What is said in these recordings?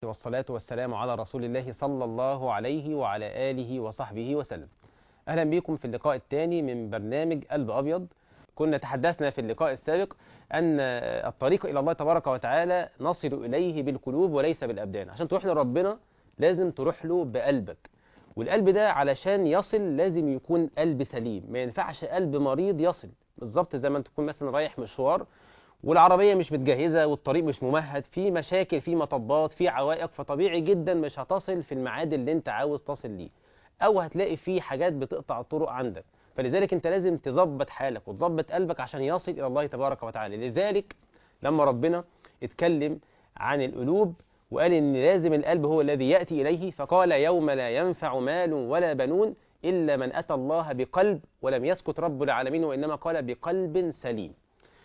والصلاة والسلام على رسول الله صلى الله عليه وعلى آله وصحبه وسلم أهلا بكم في اللقاء الثاني من برنامج قلب أبيض كنا تحدثنا في اللقاء السابق أن الطريق إلى الله تبارك وتعالى نصل إليه بالقلوب وليس بالأبدان عشان تروح لربنا لازم تروح له بقلبك والقلب ده علشان يصل لازم يكون قلب سليم ما ينفعش قلب مريض يصل بالظبط زي ما انت تكون مثلا رايح مشوار والعربية مش متجهزة والطريق مش ممهد في مشاكل في مطبات في عوائق فطبيعي جدا مش هتصل في الميعاد اللي انت عاوز تصل ليه او هتلاقي في حاجات بتقطع الطرق عندك فلذلك انت لازم تظبط حالك وتظبط قلبك عشان يصل الى الله تبارك وتعالى لذلك لما ربنا اتكلم عن القلوب وقال ان لازم القلب هو الذي ياتي اليه فقال يوم لا ينفع مال ولا بنون الا من اتى الله بقلب ولم يسكت رب العالمين وانما قال بقلب سليم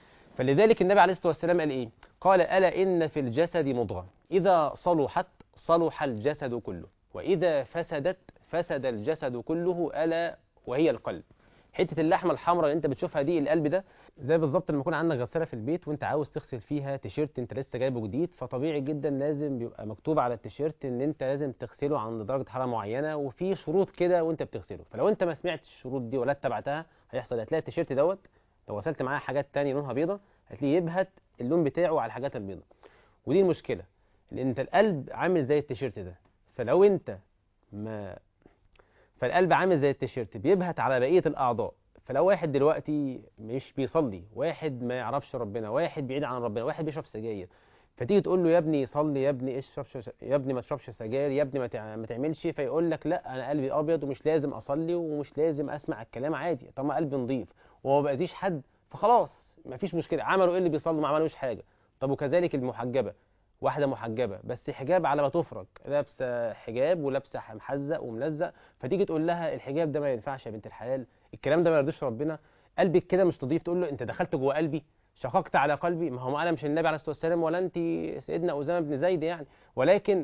فلذلك النبي عليه الصلاه والسلام قال ايه قال الا ان في الجسد مضغه اذا صلحت صلح الجسد كله واذا فسدت فسد الجسد كله الا وهي القلب حته اللحمه الحمراء اللي انت بتشوفها دي القلب ده زي بالظبط لما يكون عندك غساله في البيت وانت عاوز تغسل فيها تيشيرت انت لسه جايبه جديد فطبيعي جدا لازم بيبقى مكتوب على التيشيرت ان انت لازم تغسله عند درجه حراره معينه وفي شروط كده وانت بتغسله فلو انت ما سمعتش الشروط دي ولا اتبعتها هيحصل هتلاقي التيشيرت دوت لو غسلت معاه حاجات تانية لونها بيضه هتلاقيه يبهت اللون بتاعه على الحاجات البيضه ودي المشكله لان انت القلب عامل زي التيشيرت ده فلو انت ما فالقلب عامل زي التيشيرت بيبهت على بقيه الاعضاء فلو واحد دلوقتي مش بيصلي واحد ما يعرفش ربنا واحد بعيد عن ربنا واحد بيشرب سجاير فتيجي تقول له يا ابني صلي يا ابني اشرب يا ابني ما تشربش سجاير يا ابني ما ما تعملش فيقول لك لا انا قلبي ابيض ومش لازم اصلي ومش لازم اسمع الكلام عادي طب ما قلبي نظيف وما باذيش حد فخلاص ما فيش مشكله عملوا ايه اللي بيصلوا ما عملوش حاجه طب وكذلك المحجبه واحده محجبه بس حجاب على ما تفرج لابسه حجاب ولابسه محزق وملزق فتيجي تقول لها الحجاب ده ما ينفعش يا بنت الحلال الكلام ده ما يرضيش ربنا قلبك كده مش نضيف تقول له انت دخلت جوه قلبي شققت على قلبي ما هو انا مش النبي عليه الصلاه والسلام ولا انت سيدنا اسامه بن زيد يعني ولكن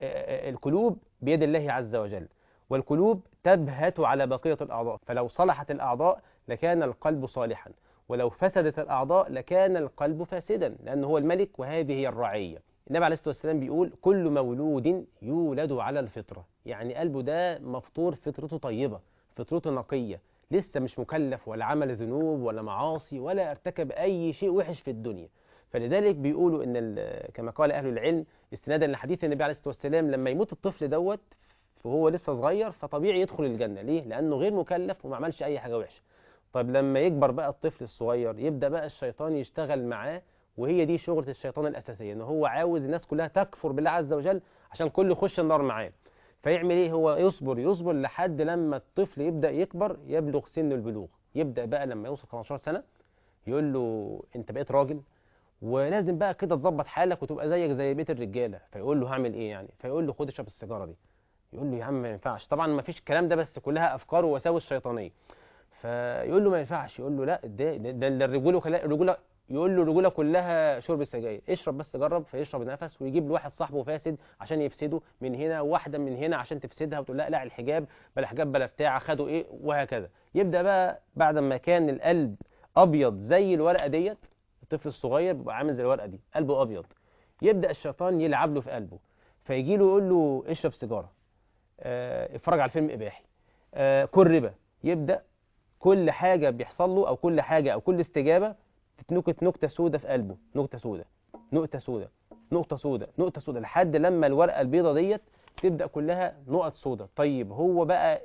القلوب بيد الله عز وجل والقلوب تبهت على بقيه الاعضاء فلو صلحت الاعضاء لكان القلب صالحا ولو فسدت الاعضاء لكان القلب فاسدا لانه هو الملك وهذه هي الرعيه النبي عليه الصلاه والسلام بيقول كل مولود يولد على الفطره يعني قلبه ده مفطور فطرته طيبه فطرته نقيه لسه مش مكلف ولا عمل ذنوب ولا معاصي ولا ارتكب اي شيء وحش في الدنيا فلذلك بيقولوا ان كما قال اهل العلم استنادا لحديث النبي عليه الصلاه والسلام لما يموت الطفل دوت وهو لسه صغير فطبيعي يدخل الجنه ليه لانه غير مكلف وما عملش اي حاجه وحشه طيب لما يكبر بقى الطفل الصغير يبدا بقى الشيطان يشتغل معاه وهي دي شغله الشيطان الاساسيه ان هو عاوز الناس كلها تكفر بالله عز وجل عشان كله يخش النار معاه فيعمل ايه هو يصبر يصبر لحد لما الطفل يبدا يكبر يبلغ سن البلوغ يبدا بقى لما يوصل 15 سنه يقول له انت بقيت راجل ولازم بقى كده تظبط حالك وتبقى زيك زي بيت الرجاله فيقول له هعمل ايه يعني فيقول له خد اشرب السيجاره دي يقول له يا عم ما ينفعش طبعا ما فيش الكلام ده بس كلها افكار ووساوس شيطانيه فيقول له ما ينفعش يقول له لا ده ده الرجوله الرجوله يقول له الرجوله كلها شرب السجاير اشرب بس جرب فيشرب نفس ويجيب له واحد صاحبه فاسد عشان يفسده من هنا واحده من هنا عشان تفسدها وتقول لا لا الحجاب بلا حجاب بلا بتاع خدوا ايه وهكذا يبدا بقى بعد ما كان القلب ابيض زي الورقه ديت الطفل الصغير بيبقى عامل زي الورقه دي قلبه ابيض يبدا الشيطان يلعب له في قلبه فيجي له يقول له اشرب سيجاره اه اتفرج على فيلم اباحي اه كل ربا يبدا كل حاجه بيحصل له او كل حاجه او كل استجابه تتنكت نكته سودة في قلبه نكته سودة نقطه سودة نقطه سودة نقطه سودة لحد لما الورقه البيضه ديت تبدا كلها نقط سودة طيب هو بقى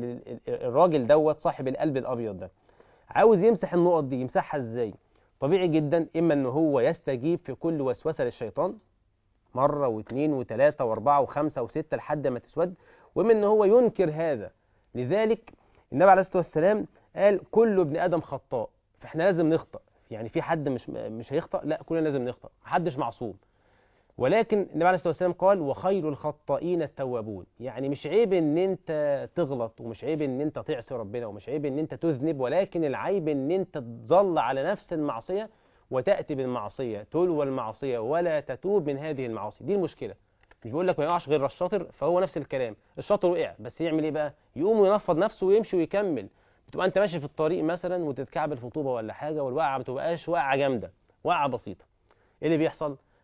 الراجل دوت صاحب القلب الابيض ده عاوز يمسح النقط دي يمسحها ازاي طبيعي جدا اما ان هو يستجيب في كل وسوسه للشيطان مره واثنين وثلاثه واربعه وخمسه وسته لحد ما تسود واما ان هو ينكر هذا لذلك النبي عليه الصلاه والسلام قال كل ابن ادم خطاء فاحنا لازم نخطأ يعني في حد مش مش هيخطأ لا كلنا لازم نخطأ محدش معصوم ولكن النبي عليه الصلاه والسلام قال وخير الخطائين التوابون يعني مش عيب ان انت تغلط ومش عيب ان انت تعصي ربنا ومش عيب ان انت تذنب ولكن العيب ان انت تظل على نفس المعصيه وتاتي بالمعصيه تلوى المعصيه ولا تتوب من هذه المعاصي دي المشكله مش بيقول لك ما يقعش غير الشاطر فهو نفس الكلام الشاطر وقع بس يعمل ايه بقى يقوم وينفض نفسه ويمشي ويكمل بتبقى انت ماشي في الطريق مثلا وتتكعبل في طوبه ولا حاجه والوقعه ما تبقاش وقعه جامده وقعه بسيطه ايه اللي بيحصل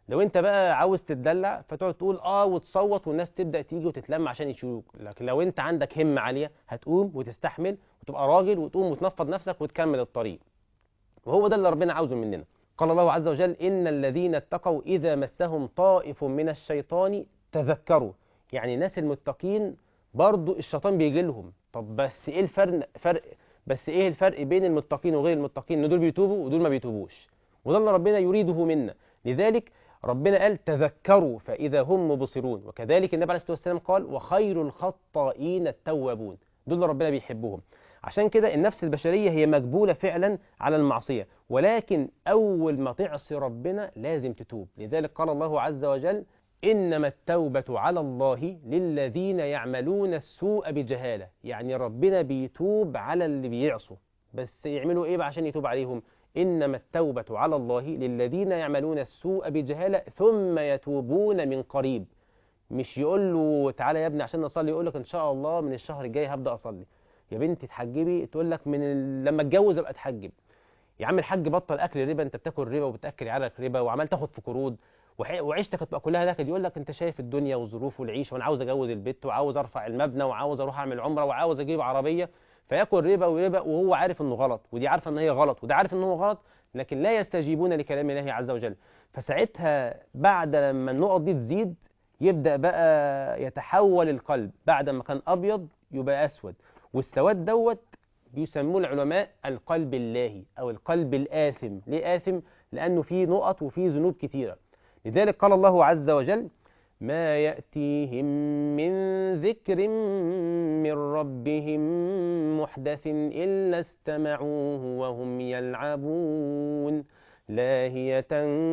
لو انت بقى عاوز تتدلع فتقعد تقول اه وتصوت والناس تبدا تيجي وتتلم عشان يشيلوك لكن لو انت عندك همه عاليه هتقوم وتستحمل وتبقى راجل وتقوم وتنفض نفسك وتكمل الطريق وهو ده اللي ربنا عاوزه مننا قال الله عز وجل ان الذين اتقوا اذا مسهم طائف من الشيطان تذكروا يعني الناس المتقين برضو الشيطان بيجي لهم طب بس ايه الفرق فرق بس ايه الفرق بين المتقين وغير المتقين ان دول بيتوبوا ودول ما بيتوبوش وده اللي ربنا يريده منا لذلك ربنا قال تذكروا فإذا هم مبصرون وكذلك النبي عليه الصلاة والسلام قال وخير الخطائين التوابون دول اللي ربنا بيحبهم عشان كده النفس البشرية هي مجبولة فعلا على المعصية ولكن أول ما تعصي ربنا لازم تتوب لذلك قال الله عز وجل إنما التوبة على الله للذين يعملون السوء بجهالة يعني ربنا بيتوب على اللي بيعصوا بس يعملوا إيه بقى عشان يتوب عليهم إنما التوبة على الله للذين يعملون السوء بجهالة ثم يتوبون من قريب مش يقول له تعالى يا ابني عشان نصلي يقول لك إن شاء الله من الشهر الجاي هبدأ أصلي يا بنتي تحجبي تقول لك من ال... لما اتجوز ابقى اتحجب يا عم الحاج بطل اكل ربا انت بتاكل ربا وبتاكل عيالك ربا وعمال تاخد في قروض وح... وعيشتك هتبقى كلها نكد يقول لك انت شايف الدنيا والظروف والعيشه وانا عاوز اجوز البيت وعاوز ارفع المبنى وعاوز اروح اعمل عمره وعاوز اجيب عربيه فياكل ربا وربا وهو عارف انه غلط ودي عارفه ان هي غلط وده عارف ان هو غلط لكن لا يستجيبون لكلام الله عز وجل فساعتها بعد لما النقط دي تزيد يبدا بقى يتحول القلب بعد ما كان ابيض يبقى اسود والسواد دوت بيسموه العلماء القلب اللاهي او القلب الآثم ليه آثم لأنه فيه نقط وفيه ذنوب كتيرة لذلك قال الله عز وجل ما يأتيهم من ذكر من ربهم محدث إلا استمعوه وهم يلعبون لاهية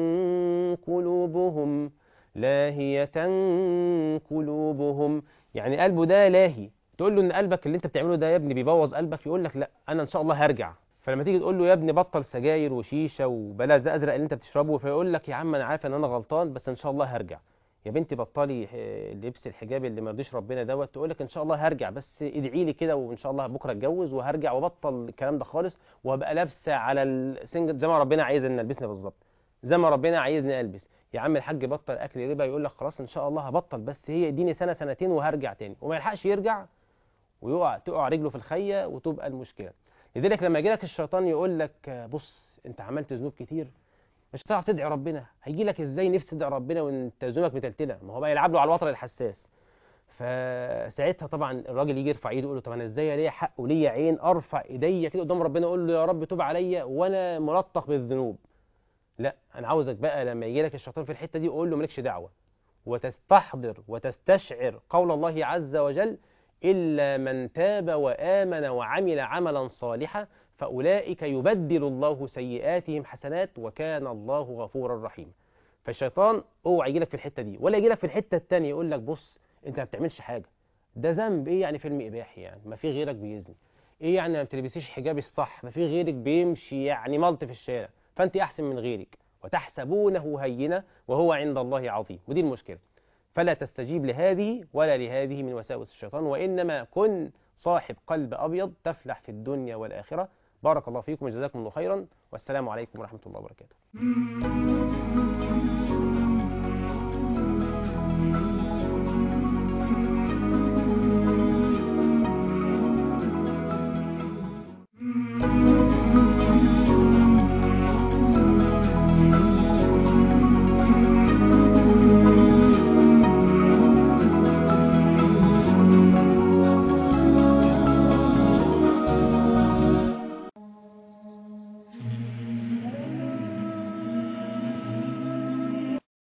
قلوبهم لاهية قلوبهم يعني قلبه ده لاهي تقول له ان قلبك اللي انت بتعمله ده يا ابني بيبوظ قلبك يقول لك لا انا ان شاء الله هرجع فلما تيجي تقول له يا ابني بطل سجاير وشيشه وبلا ازرق اللي انت بتشربه فيقول لك يا عم انا عارف ان انا غلطان بس ان شاء الله هرجع يا بنتي بطلي لبس الحجاب اللي ما يرضيش ربنا دوت تقول لك ان شاء الله هرجع بس ادعي لي كده وان شاء الله بكره اتجوز وهرجع وابطل الكلام ده خالص وابقى لابسه على السنجل زي ما ربنا عايز ان البسنا بالظبط زي ما ربنا عايزني البس يا عم الحاج بطل اكل ربا يقول لك خلاص ان شاء الله هبطل بس هي اديني سنه سنتين وهرجع تاني وما يلحقش يرجع ويقع تقع رجله في الخيه وتبقى المشكله لذلك لما يجي لك الشيطان يقول لك بص انت عملت ذنوب كتير مش هتعرف تدعي ربنا هيجي لك ازاي نفس تدعي ربنا وانت ذنوبك متلتله ما هو بقى يلعب له على الوتر الحساس فساعتها طبعا الراجل يجي يرفع ايده يقول له طب انا ازاي ليا حق وليا عين ارفع ايديا كده قدام ربنا اقول له يا رب توب عليا وانا ملطخ بالذنوب لا انا عاوزك بقى لما يجي لك الشيطان في الحته دي قول له مالكش دعوه وتستحضر وتستشعر قول الله عز وجل إلا من تاب وآمن وعمل عملا صالحا فأولئك يبدل الله سيئاتهم حسنات وكان الله غفورا رحيما فالشيطان اوعى يجي لك في الحته دي ولا يجي لك في الحته الثانيه يقول لك بص انت ما بتعملش حاجه ده ذنب ايه يعني فيلم اباحي يعني ما في غيرك بيزني ايه يعني ما بتلبسيش حجاب الصح ما في غيرك بيمشي يعني ملط في الشارع فانت احسن من غيرك وتحسبونه هينا وهو عند الله عظيم ودي المشكله فلا تستجيب لهذه ولا لهذه من وساوس الشيطان وإنما كن صاحب قلب أبيض تفلح في الدنيا والآخرة بارك الله فيكم وجزاكم الله خيرا والسلام عليكم ورحمة الله وبركاته